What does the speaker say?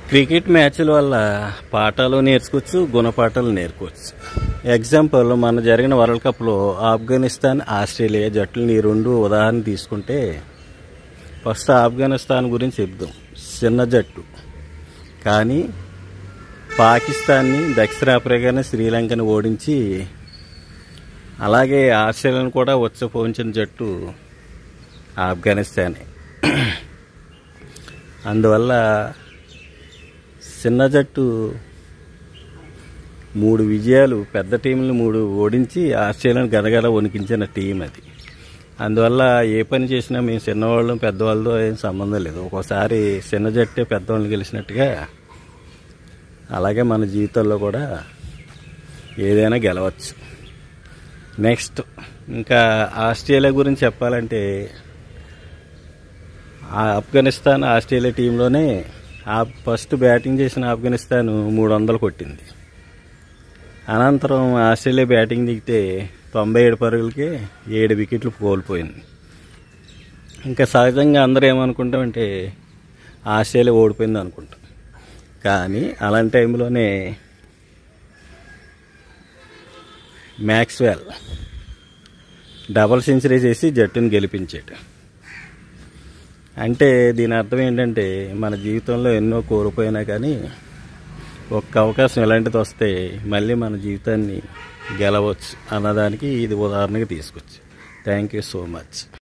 cricket మ్యాచ్ల వల్ల పాఠాలు నేర్చుకోవచ్చు గుణపాఠాలు నేర్చుకోవచ్చు ఎగ్జాంపుల్ మన జరిగిన వరల్డ్ కప్లో ఆఫ్ఘనిస్తాన్ ఆస్ట్రేలియా జట్టుని ఈ రెండు ఉదాహరణ తీసుకుంటే ఫస్ట్ ఆఫ్ఘనిస్తాన్ గురించి చెప్దాం చిన్న జట్టు కానీ పాకిస్తాన్ని దక్షిణాఫ్రికాని శ్రీలంకని ఓడించి అలాగే ఆస్ట్రేలియాను కూడా ఉచ్చపోయించిన జట్టు ఆఫ్ఘనిస్తానే అందువల్ల చిన్న జట్టు మూడు విజయాలు పెద్ద టీంలు మూడు ఓడించి ఆస్ట్రేలియాను గదగద వణికించిన టీం అది అందువల్ల ఏ పని చేసినా మేము చిన్నవాళ్ళం పెద్దవాళ్ళతో ఏం సంబంధం లేదు ఒక్కోసారి చిన్న జట్టే పెద్దవాళ్ళని గెలిచినట్టుగా అలాగే మన జీవితంలో కూడా ఏదైనా గెలవచ్చు నెక్స్ట్ ఇంకా ఆస్ట్రేలియా గురించి చెప్పాలంటే ఆ ఆఫ్ఘనిస్తాన్ ఆస్ట్రేలియా టీంలోనే ఆ ఫస్ట్ బ్యాటింగ్ చేసిన ఆఫ్ఘనిస్తాన్ మూడు వందలు కొట్టింది అనంతరం ఆస్ట్రేలియా బ్యాటింగ్ దిగితే తొంభై ఏడు పరుగులకి ఏడు వికెట్లు కోల్పోయింది ఇంకా సహజంగా అందరూ ఏమనుకుంటామంటే ఆస్ట్రేలియా ఓడిపోయింది అనుకుంటాం కానీ అలాంటి టైంలోనే మ్యాక్స్వెల్ డబల్ సెంచరీ చేసి జట్టును గెలిపించాడు అంటే దీని అర్థం ఏంటంటే మన జీవితంలో ఎన్నో కోల్పోయినా కానీ ఒక్క అవకాశం ఎలాంటిది వస్తే మళ్ళీ మన జీవితాన్ని గెలవచ్చు అన్నదానికి ఇది ఉదాహరణగా తీసుకొచ్చి థ్యాంక్ యూ సో మచ్